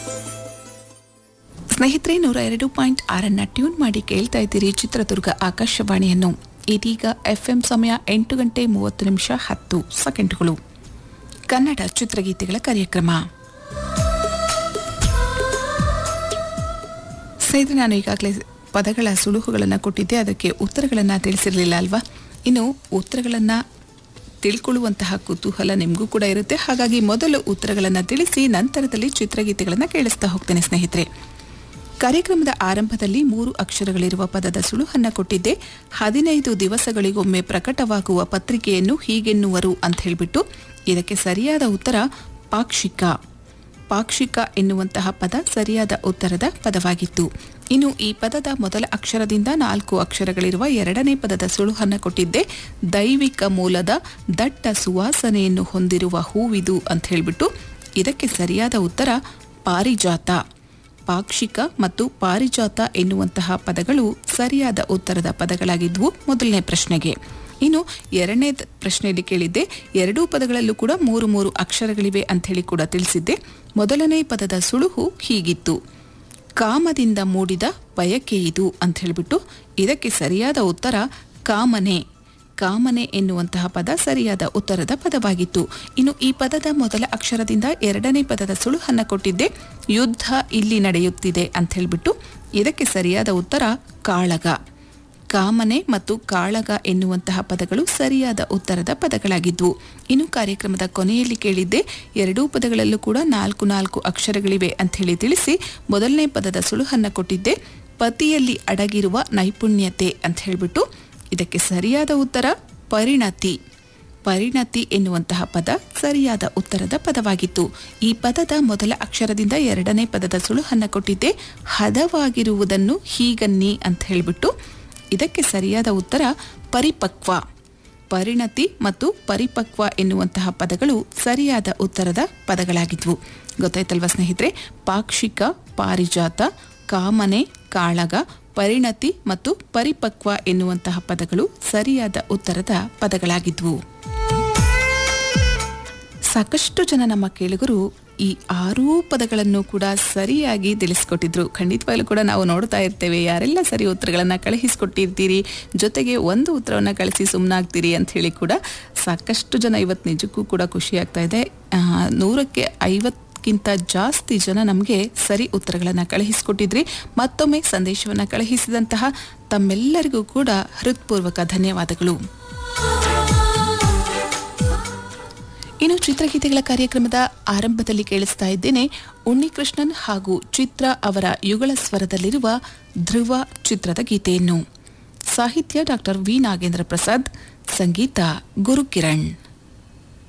ಸ್ನೇಹಿತರೆ ನೂರ ಎರಡು ಪಾಯಿಂಟ್ ಆರನ್ನ ಟ್ಯೂನ್ ಮಾಡಿ ಕೇಳ್ತಾ ಇದ್ದೀರಿ ಚಿತ್ರದುರ್ಗ ಆಕಾಶವಾಣಿಯನ್ನು ಇದೀಗ ಎಫ್ಎಂ ಸಮಯ ಎಂಟು ಗಂಟೆ ಮೂವತ್ತು ನಿಮಿಷ ಹತ್ತು ಸೆಕೆಂಡ್ಗಳು ಕನ್ನಡ ಚಿತ್ರಗೀತೆಗಳ ಕಾರ್ಯಕ್ರಮ ಸ್ನೇಹಿತರೆ ನಾನು ಈಗಾಗಲೇ ಪದಗಳ ಸುಳುಹುಗಳನ್ನು ಕೊಟ್ಟಿದ್ದೆ ಅದಕ್ಕೆ ಉತ್ತರಗಳನ್ನು ತಿಳಿಸಿರಲಿಲ್ಲ ಅಲ್ವಾ ಇನ್ನು ಉತ್ತರಗಳನ್ನು ತಿಳ್ಕೊಳ್ಳುವಂತಹ ಕುತೂಹಲ ನಿಮಗೂ ಕೂಡ ಇರುತ್ತೆ ಹಾಗಾಗಿ ಮೊದಲು ಉತ್ತರಗಳನ್ನು ತಿಳಿಸಿ ನಂತರದಲ್ಲಿ ಚಿತ್ರಗೀತೆಗಳನ್ನು ಕೇಳಿಸ್ತಾ ಹೋಗ್ತೇನೆ ಸ್ನೇಹಿತರೆ ಕಾರ್ಯಕ್ರಮದ ಆರಂಭದಲ್ಲಿ ಮೂರು ಅಕ್ಷರಗಳಿರುವ ಪದದ ಸುಳುಹನ್ನ ಕೊಟ್ಟಿದ್ದೆ ಹದಿನೈದು ದಿವಸಗಳಿಗೊಮ್ಮೆ ಪ್ರಕಟವಾಗುವ ಪತ್ರಿಕೆಯನ್ನು ಹೀಗೆನ್ನುವರು ಅಂತ ಹೇಳಿಬಿಟ್ಟು ಇದಕ್ಕೆ ಸರಿಯಾದ ಉತ್ತರ ಪಾಕ್ಷಿಕ ಪಾಕ್ಷಿಕ ಎನ್ನುವಂತಹ ಪದ ಸರಿಯಾದ ಉತ್ತರದ ಪದವಾಗಿತ್ತು ಇನ್ನು ಈ ಪದದ ಮೊದಲ ಅಕ್ಷರದಿಂದ ನಾಲ್ಕು ಅಕ್ಷರಗಳಿರುವ ಎರಡನೇ ಪದದ ಸುಳುಹನ್ನ ಕೊಟ್ಟಿದ್ದೆ ದೈವಿಕ ಮೂಲದ ದಟ್ಟ ಸುವಾಸನೆಯನ್ನು ಹೊಂದಿರುವ ಹೂವಿದು ಅಂತ ಹೇಳಿಬಿಟ್ಟು ಇದಕ್ಕೆ ಸರಿಯಾದ ಉತ್ತರ ಪಾರಿಜಾತ ಪಾಕ್ಷಿಕ ಮತ್ತು ಪಾರಿಜಾತ ಎನ್ನುವಂತಹ ಪದಗಳು ಸರಿಯಾದ ಉತ್ತರದ ಪದಗಳಾಗಿದ್ವು ಮೊದಲನೇ ಪ್ರಶ್ನೆಗೆ ಇನ್ನು ಎರಡನೇ ದ- ಪ್ರಶ್ನೆಯಲ್ಲಿ ಕೇಳಿದ್ದೆ ಎರಡೂ ಪದಗಳಲ್ಲೂ ಕೂಡ ಮೂರು ಮೂರು ಅಕ್ಷರಗಳಿವೆ ಅಂತ ಹೇಳಿ ಕೂಡ ತಿಳಿಸಿದ್ದೆ ಮೊದಲನೇ ಪದದ ಸುಳುಹು ಹೀಗಿತ್ತು ಕಾಮದಿಂದ ಮೂಡಿದ ಬಯಕೆ ಇದು ಅಂತ ಹೇಳಿಬಿಟ್ಟು ಇದಕ್ಕೆ ಸರಿಯಾದ ಉತ್ತರ ಕಾಮನೆ ಕಾಮನೆ ಎನ್ನುವಂತಹ ಪದ ಸರಿಯಾದ ಉತ್ತರದ ಪದವಾಗಿತ್ತು ಇನ್ನು ಈ ಪದದ ಮೊದಲ ಅಕ್ಷರದಿಂದ ಎರಡನೇ ಪದದ ಸುಳುಹನ್ನ ಕೊಟ್ಟಿದ್ದೆ ಯುದ್ಧ ಇಲ್ಲಿ ನಡೆಯುತ್ತಿದೆ ಅಂತ ಹೇಳಿಬಿಟ್ಟು ಇದಕ್ಕೆ ಸರಿಯಾದ ಉತ್ತರ ಕಾಳಗ ಕಾಮನೆ ಮತ್ತು ಕಾಳಗ ಎನ್ನುವಂತಹ ಪದಗಳು ಸರಿಯಾದ ಉತ್ತರದ ಪದಗಳಾಗಿದ್ವು ಇನ್ನು ಕಾರ್ಯಕ್ರಮದ ಕೊನೆಯಲ್ಲಿ ಕೇಳಿದ್ದೆ ಎರಡೂ ಪದಗಳಲ್ಲೂ ಕೂಡ ನಾಲ್ಕು ನಾಲ್ಕು ಅಕ್ಷರಗಳಿವೆ ಅಂತ ಹೇಳಿ ತಿಳಿಸಿ ಮೊದಲನೇ ಪದದ ಸುಳುಹನ್ನ ಕೊಟ್ಟಿದ್ದೆ ಪತಿಯಲ್ಲಿ ಅಡಗಿರುವ ನೈಪುಣ್ಯತೆ ಅಂತ ಹೇಳಿಬಿಟ್ಟು ಇದಕ್ಕೆ ಸರಿಯಾದ ಉತ್ತರ ಪರಿಣತಿ ಪರಿಣತಿ ಎನ್ನುವಂತಹ ಪದ ಸರಿಯಾದ ಉತ್ತರದ ಪದವಾಗಿತ್ತು ಈ ಪದದ ಮೊದಲ ಅಕ್ಷರದಿಂದ ಎರಡನೇ ಪದದ ಸುಳುಹನ್ನ ಕೊಟ್ಟಿದ್ದೆ ಹದವಾಗಿರುವುದನ್ನು ಹೀಗನ್ನಿ ಅಂತ ಹೇಳಿಬಿಟ್ಟು ಇದಕ್ಕೆ ಸರಿಯಾದ ಉತ್ತರ ಪರಿಪಕ್ವ ಪರಿಣತಿ ಮತ್ತು ಪರಿಪಕ್ವ ಎನ್ನುವಂತಹ ಪದಗಳು ಸರಿಯಾದ ಉತ್ತರದ ಪದಗಳಾಗಿದ್ವು ಗೊತ್ತಾಯ್ತಲ್ವಾ ಸ್ನೇಹಿತರೆ ಪಾಕ್ಷಿಕ ಪಾರಿಜಾತ ಕಾಮನೆ ಕಾಳಗ ಪರಿಣತಿ ಮತ್ತು ಪರಿಪಕ್ವ ಎನ್ನುವಂತಹ ಪದಗಳು ಸರಿಯಾದ ಉತ್ತರದ ಪದಗಳಾಗಿದ್ವು ಸಾಕಷ್ಟು ಜನ ನಮ್ಮ ಕೇಳುಗರು ಈ ಆರೂ ಪದಗಳನ್ನು ಕೂಡ ಸರಿಯಾಗಿ ತಿಳಿಸ್ಕೊಟ್ಟಿದ್ರು ಖಂಡಿತವಾಗ್ಲೂ ಕೂಡ ನಾವು ನೋಡ್ತಾ ಇರ್ತೇವೆ ಯಾರೆಲ್ಲ ಸರಿ ಉತ್ತರಗಳನ್ನು ಕಳುಹಿಸ್ಕೊಟ್ಟಿರ್ತೀರಿ ಜೊತೆಗೆ ಒಂದು ಉತ್ತರವನ್ನು ಕಳಿಸಿ ಸುಮ್ಮನಾಗ್ತೀರಿ ಅಂತ ಹೇಳಿ ಕೂಡ ಸಾಕಷ್ಟು ಜನ ಇವತ್ತು ನಿಜಕ್ಕೂ ಕೂಡ ಖುಷಿ ಆಗ್ತಾ ಇದೆ ಆ, ನೂರಕ್ಕೆ ಐವತ್ತಕ್ಕಿಂತ ಜಾಸ್ತಿ ಜನ ನಮಗೆ ಸರಿ ಉತ್ತರಗಳನ್ನು ಕಳುಹಿಸಿಕೊಟ್ಟಿದ್ರಿ ಮತ್ತೊಮ್ಮೆ ಸಂದೇಶವನ್ನು ಕಳುಹಿಸಿದಂತಹ ತಮ್ಮೆಲ್ಲರಿಗೂ ಕೂಡ ಹೃತ್ಪೂರ್ವಕ ಧನ್ಯವಾದಗಳು ಇನ್ನು ಚಿತ್ರಗೀತೆಗಳ ಕಾರ್ಯಕ್ರಮದ ಆರಂಭದಲ್ಲಿ ಕೇಳಿಸ್ತಾ ಇದ್ದೇನೆ ಉನ್ನಿಕೃಷ್ಣನ್ ಹಾಗೂ ಚಿತ್ರ ಅವರ ಯುಗಳ ಸ್ವರದಲ್ಲಿರುವ ಧ್ರುವ ಚಿತ್ರದ ಗೀತೆಯನ್ನು ಸಾಹಿತ್ಯ ಡಾಕ್ಟರ್ ವಿ ನಾಗೇಂದ್ರ ಪ್ರಸಾದ್ ಸಂಗೀತ ಗುರುಕಿರಣ್